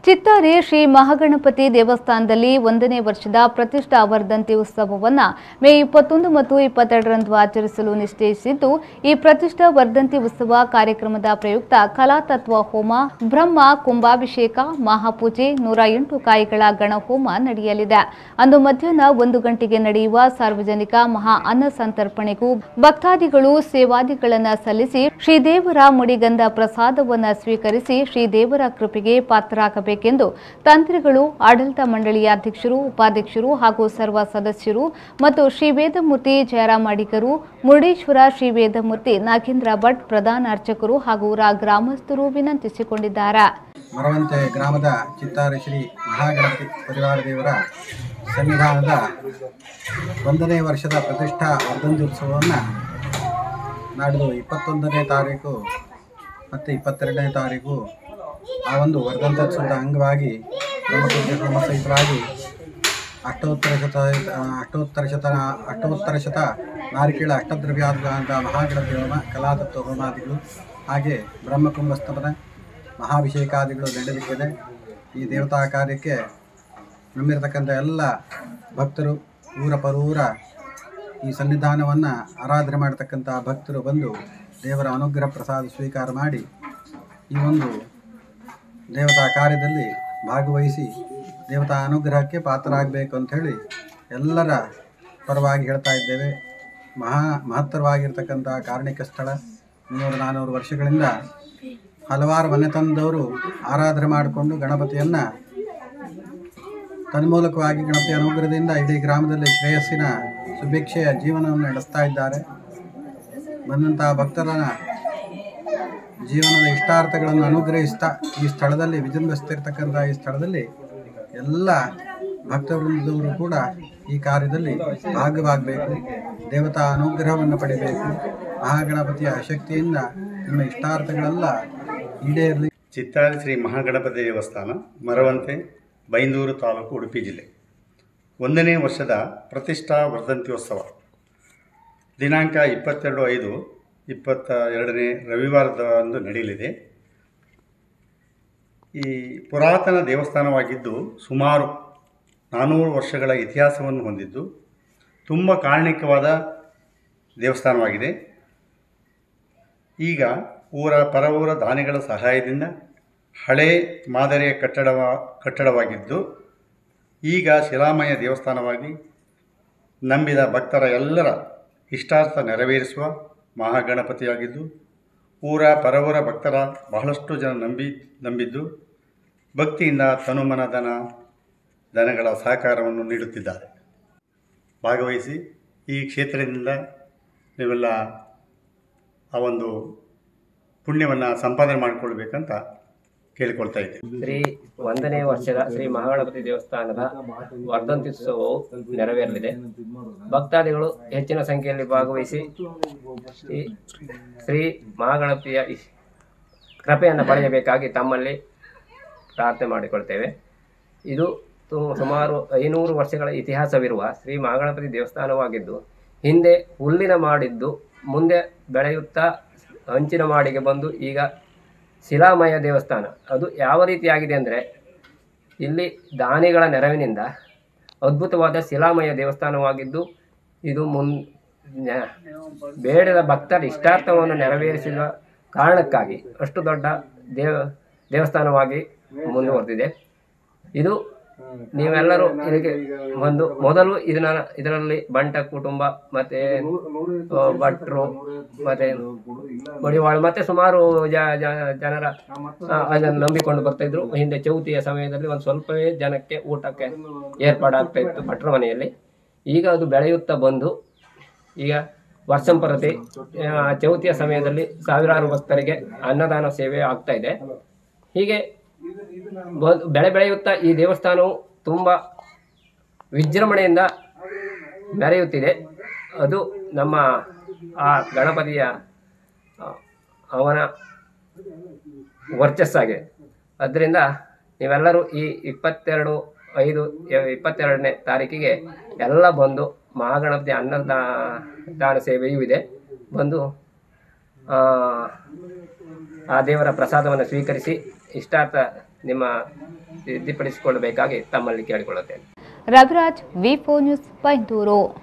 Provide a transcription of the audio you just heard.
ಚಿತ್ತಾರಿ ಶ್ರೀ ಮಹಾಗಣಪತಿ ದೇವಸ್ಥಾನದಲ್ಲಿ ಒಂದನೇ ವರ್ಷದ ಪ್ರತಿಷ್ಠಾ ವರ್ಧಂತಿ ಉತ್ಸವವನ್ನು ಮೇ ಇಪ್ಪತ್ತೊಂದು ಮತ್ತು ಇಪ್ಪತ್ತೆರಡರಂದು ಆಚರಿಸಲು ನಿಶ್ಚಯಿಸಿದ್ದು ಈ ಪ್ರತಿಷ್ಠಾ ವರ್ಧಂತಿ ಉತ್ಸವ ಕಾರ್ಯಕ್ರಮದ ಪ್ರಯುಕ್ತ ಕಲಾತತ್ವ ಹೋಮ ಬ್ರಹ್ಮ ಕುಂಭಾಭಿಷೇಕ ಮಹಾಪೂಜೆ ನೂರ ಎಂಟು ಕಾಯಿಗಳ ಗಣಹೋಮ ನಡೆಯಲಿದೆ ಅಂದು ಮಧ್ಯಾಹ್ನ ಒಂದು ಗಂಟೆಗೆ ನಡೆಯುವ ಸಾರ್ವಜನಿಕ ಮಹಾ ಅನ್ನ ಸಂತರ್ಪಣೆಗೂ ಭಕ್ತಾದಿಗಳು ಸೇವಾದಿಗಳನ್ನು ಸಲ್ಲಿಸಿ ಶ್ರೀದೇವರ ಮುಡಿಗಂಧ ಪ್ರಸಾದವನ್ನು ಸ್ವೀಕರಿಸಿ ಶ್ರೀದೇವರ ಕೃಪೆಗೆ ಪಾತ್ರರಾಗಬೇಕೆಂದು ತಂತ್ರಿಗಳು ಆಡಳಿತ ಮಂಡಳಿಯ ಅಧ್ಯಕ್ಷರು ಉಪಾಧ್ಯಕ್ಷರು ಹಾಗೂ ಸರ್ವ ಸದಸ್ಯರು ಮತ್ತು ಶ್ರೀ ವೇದಮೂರ್ತಿ ಜಯರಾಮ್ ಅಡಿಗರು ಮುರುಡೇಶ್ವರ ಶ್ರೀ ವೇದಮೂರ್ತಿ ನಾಗೇಂದ್ರ ಭಟ್ ಪ್ರಧಾನ ಅರ್ಚಕರು ಹಾಗೂ ಊರ ಗ್ರಾಮಸ್ಥರು ವಿನಂತಿಸಿಕೊಂಡಿದ್ದಾರೆ ಮರವಂತೆ ಗ್ರಾಮದ ಚಿತ್ತಾರಿ ಶ್ರೀ ಮಹಾಗಣಪತಿ ಪರಿವಾರ ದೇವರ ಸನ್ನಿಧಾನದ ಒಂದನೇ ವರ್ಷದ ಪ್ರತಿಷ್ಠಾ ವರ್ಧಂತ್ಯುತ್ಸವವನ್ನು ನಾಡಿದ್ದು ಇಪ್ಪತ್ತೊಂದನೇ ತಾರೀಕು ಮತ್ತು ಇಪ್ಪತ್ತೆರಡನೇ ತಾರೀಕು ಆ ಒಂದು ವರ್ಧಂತ್ಯೋತ್ಸವದ ಅಂಗವಾಗಿ ಬ್ರಹ್ಮಪೂಜೆ ಕ್ರಮ ಸಹಿತವಾಗಿ ಅಷ್ಟೋತ್ತರ ಶತ ಅಷ್ಟೋತ್ತರ ಶತ ಅಷ್ಟೋತ್ತರ ಶತ ನಾರಿಕೇಳ ಅಷ್ಟದ್ರವ್ಯಾದ ಮಹಾಗಣಪತಿ ಹೋಮ ಕಲಾತತ್ವ ಹೋಮಾದಿಗಳು ಹಾಗೆ ಬ್ರಹ್ಮಕುಂಭಸ್ತವನ ಮಹಾಭಿಷೇಕಾದಿಗಳು ನಡೆಯಲಿಕ್ಕಿದೆ ಈ ದೇವತಾ ಕಾರ್ಯಕ್ಕೆ ನಂಬಿರತಕ್ಕಂಥ ಎಲ್ಲ ಭಕ್ತರು ಊರ ಪರೂರ ಈ ಸನ್ನಿಧಾನವನ್ನು ಆರಾಧನೆ ಮಾಡತಕ್ಕಂಥ ಭಕ್ತರು ಬಂದು ದೇವರ ಅನುಗ್ರಹ ಪ್ರಸಾದ ಸ್ವೀಕಾರ ಮಾಡಿ ಈ ಒಂದು ದೇವತಾ ಕಾರ್ಯದಲ್ಲಿ ಭಾಗವಹಿಸಿ ದೇವತಾ ಅನುಗ್ರಹಕ್ಕೆ ಪಾತ್ರರಾಗಬೇಕು ಅಂಥೇಳಿ ಎಲ್ಲರ ಪರವಾಗಿ ಹೇಳ್ತಾ ಇದ್ದೇವೆ ಮಹಾ ಮಹತ್ತರವಾಗಿರ್ತಕ್ಕಂಥ ಕಾರಣಿಕ ಸ್ಥಳ ಮುನ್ನೂರು ನಾನ್ನೂರು ವರ್ಷಗಳಿಂದ ಹಲವಾರು ಮನೆತನದವರು ಆರಾಧನೆ ಮಾಡಿಕೊಂಡು ಗಣಪತಿಯನ್ನು ತನ್ಮೂಲಕವಾಗಿ ಗಣಪತಿ ಅನುಗ್ರಹದಿಂದ ಇಡೀ ಗ್ರಾಮದಲ್ಲಿ ಶ್ರೇಯಸ್ಸಿನ ಸುಭಿಕ್ಷೆಯ ಜೀವನವನ್ನು ನಡೆಸ್ತಾ ಇದ್ದಾರೆ ಬಂದಂತಹ ಭಕ್ತರ ಜೀವನದ ಇಷ್ಟಾರ್ಥಗಳನ್ನು ಅನುಗ್ರಹಿಸ್ತಾ ಈ ಸ್ಥಳದಲ್ಲಿ ವಿಜೃಂಭಿಸ್ತಿರ್ತಕ್ಕಂಥ ಈ ಸ್ಥಳದಲ್ಲಿ ಎಲ್ಲ ಭಕ್ತವೃಂದವರು ಕೂಡ ಈ ಕಾರ್ಯದಲ್ಲಿ ಭಾಗವಾಗಬೇಕು ದೇವತಾ ಅನುಗ್ರಹವನ್ನು ಪಡಿಬೇಕು ಮಹಾಗಣಪತಿಯ ಶಕ್ತಿಯಿಂದ ನಿಮ್ಮ ಇಷ್ಟಾರ್ಥಗಳೆಲ್ಲ ಈಡೇರಲಿ ಚಿತ್ತಾರಿ ಶ್ರೀ ಮಹಾಗಣಪತಿ ದೇವಸ್ಥಾನ ಮರವಂತೆ ಬೈಂದೂರು ತಾಲೂಕು ಉಡುಪಿ ಜಿಲ್ಲೆ ಒಂದನೇ ವರ್ಷದ ಪ್ರತಿಷ್ಠಾ ವರ್ಧಂತ್ಯೋತ್ಸವ ದಿನಾಂಕ ಇಪ್ಪತ್ತೆರಡು ಐದು ಇಪ್ಪತ್ತ ಎರಡನೇ ರವಿವಾರದಂದು ನಡೆಯಲಿದೆ ಈ ಪುರಾತನ ದೇವಸ್ಥಾನವಾಗಿದ್ದು ಸುಮಾರು ನಾನ್ನೂರು ವರ್ಷಗಳ ಇತಿಹಾಸವನ್ನು ಹೊಂದಿದ್ದು ತುಂಬ ಕಾರಣಿಕವಾದ ದೇವಸ್ಥಾನವಾಗಿದೆ ಈಗ ಊರ ಪರವೂರ ದಾನಿಗಳ ಸಹಾಯದಿಂದ ಹಳೇ ಮಾದರಿಯ ಕಟ್ಟಡವ ಕಟ್ಟಡವಾಗಿದ್ದು ಈಗ ಶಿಲಾಮಯ ದೇವಸ್ಥಾನವಾಗಿ ನಂಬಿದ ಭಕ್ತರ ಎಲ್ಲರ ಇಷ್ಟಾರ್ಥ ನೆರವೇರಿಸುವ ಮಹಾಗಣಪತಿಯಾಗಿದ್ದು ಊರ ಪರವೂರ ಭಕ್ತರ ಬಹಳಷ್ಟು ಜನ ನಂಬಿ ನಂಬಿದ್ದು ಭಕ್ತಿಯಿಂದ ತನುಮನ ದನ ದನಗಳ ಸಹಕಾರವನ್ನು ನೀಡುತ್ತಿದ್ದಾರೆ ಭಾಗವಹಿಸಿ ಈ ಕ್ಷೇತ್ರದಿಂದ ನೀವೆಲ್ಲ ಆ ಒಂದು ಪುಣ್ಯವನ್ನು ಸಂಪಾದನೆ ಮಾಡಿಕೊಳ್ಬೇಕಂತ ಕೇಳಿಕೊಳ್ತಾ ಇದ್ದೇವೆ ಶ್ರೀ ಒಂದನೇ ವರ್ಷದ ಶ್ರೀ ಮಹಾಗಣಪತಿ ದೇವಸ್ಥಾನದ ವರ್ಧಂತ್ಯುತ್ಸವವು ನೆರವೇರಲಿದೆ ಭಕ್ತಾದಿಗಳು ಹೆಚ್ಚಿನ ಸಂಖ್ಯೆಯಲ್ಲಿ ಭಾಗವಹಿಸಿ ಈ ಶ್ರೀ ಮಹಾಗಣಪತಿಯ ಈ ಕೃಪೆಯನ್ನು ಪಡೆಯಬೇಕಾಗಿ ತಮ್ಮಲ್ಲಿ ಪ್ರಾರ್ಥನೆ ಮಾಡಿಕೊಳ್ತೇವೆ ಇದು ತು- ಸುಮಾರು ಐನೂರು ವರ್ಷಗಳ ಇತಿಹಾಸವಿರುವ ಶ್ರೀ ಮಹಾಗಣಪತಿ ದೇವಸ್ಥಾನವಾಗಿದ್ದು ಹಿಂದೆ ಹುಲ್ಲಿನ ಮಾಡಿದ್ದು ಮುಂದೆ ಬೆಳೆಯುತ್ತಾ ಹಂಚಿನ ಮಾಡಿಗೆ ಬಂದು ಈಗ ಶಿಲಾಮಯ ದೇವಸ್ಥಾನ ಅದು ಯಾವ ರೀತಿಯಾಗಿದೆ ಅಂದರೆ ಇಲ್ಲಿ ದಾನಿಗಳ ನೆರವಿನಿಂದ ಅದ್ಭುತವಾದ ಶಿಲಾಮಯ ದೇವಸ್ಥಾನವಾಗಿದ್ದು ಇದು ಮುನ್ ನ- ಬೇಡದ ಭಕ್ತರ ಇಷ್ಟಾರ್ಥವನ್ನು ನೆರವೇರಿಸಿದ ಕಾರಣಕ್ಕಾಗಿ ಅಷ್ಟು ದೊಡ್ಡ ದೇವ ದೇವಸ್ಥಾನವಾಗಿ ಮುಂದುವರೆದಿದೆ ಇದು ನೀವೆಲ್ಲರೂ ಇದಕ್ಕೆ ಒಂದು ಮೊದಲು ಇದನ್ನ ಇದರಲ್ಲಿ ಬಂಟ ಕುಟುಂಬ ಮತ್ತೆ ಆ, ಭಟ್ರು ಮತ್ತೆ ಮಡಿವಾಳು ಮತ್ತೆ ಸುಮಾರು ಜ- ಜ- ಜನರ ಆ, ಅದನ್ನು ನಂಬಿಕೊಂಡು ಬರ್ತಾ ಇದ್ರು ಹಿಂದೆ ಚೌತಿಯ ಸಮಯದಲ್ಲಿ ಒಂದು ಸ್ವಲ್ಪವೇ ಜನಕ್ಕೆ ಊಟಕ್ಕೆ ಏರ್ಪಾಡಾಗ್ತಾ ಇತ್ತು ಭಟ್ರ ಮನೆಯಲ್ಲಿ ಈಗ ಅದು ಬೆಳೆಯುತ್ತಾ ಬಂದು ಈಗ ವರ್ಷಂಪರತಿ ಆ, ಚೌತಿಯ ಸಮಯದಲ್ಲಿ ಸಾವಿರಾರು ಭಕ್ತರಿಗೆ ಅನ್ನದಾನ ಸೇವೆ ಆಗ್ತಾ ಇದೆ ಹೀಗೆ ಬ- ಬೆಳೆ ಬೆಳೆಯುತ್ತಾ ಈ ದೇವಸ್ಥಾನವು ತುಂಬ ವಿಜೃಂಭಣೆಯಿಂದ ಮೆರೆಯುತ್ತಿದೆ ಅದು ನಮ್ಮ ಆ ಗಣಪತಿಯ ಆ, ಅವನ ವರ್ಚಸ್ಸಾಗಿದೆ ಅದರಿಂದ ನೀವೆಲ್ಲರೂ ಈ ಇಪ್ಪತ್ತೆರಡು ಐದು ಎ- ಇಪ್ಪತ್ತೆರಡನೇ ತಾರೀಕಿಗೆ ಎಲ್ಲ ಬಂದು ಮಹಾಗಣಪತಿ ಅನ್ನದ ದಾನ ಸೇವೆಯೂ ಇದೆ ಬಂದು ಆ, ಆ ದೇವರ ಪ್ರಸಾದವನ್ನು ಸ್ವೀಕರಿಸಿ ಇಷ್ಟಾರ್ಥ ನಿಮ್ಮ ಸಿದ್ಧಿಪಡಿಸಿಕೊಳ್ಳಬೇಕಾಗಿ ತಮ್ಮಲ್ಲಿ ಕೇಳಿಕೊಳ್ಳುತ್ತೇನೆ Raviraj V four news Byndoor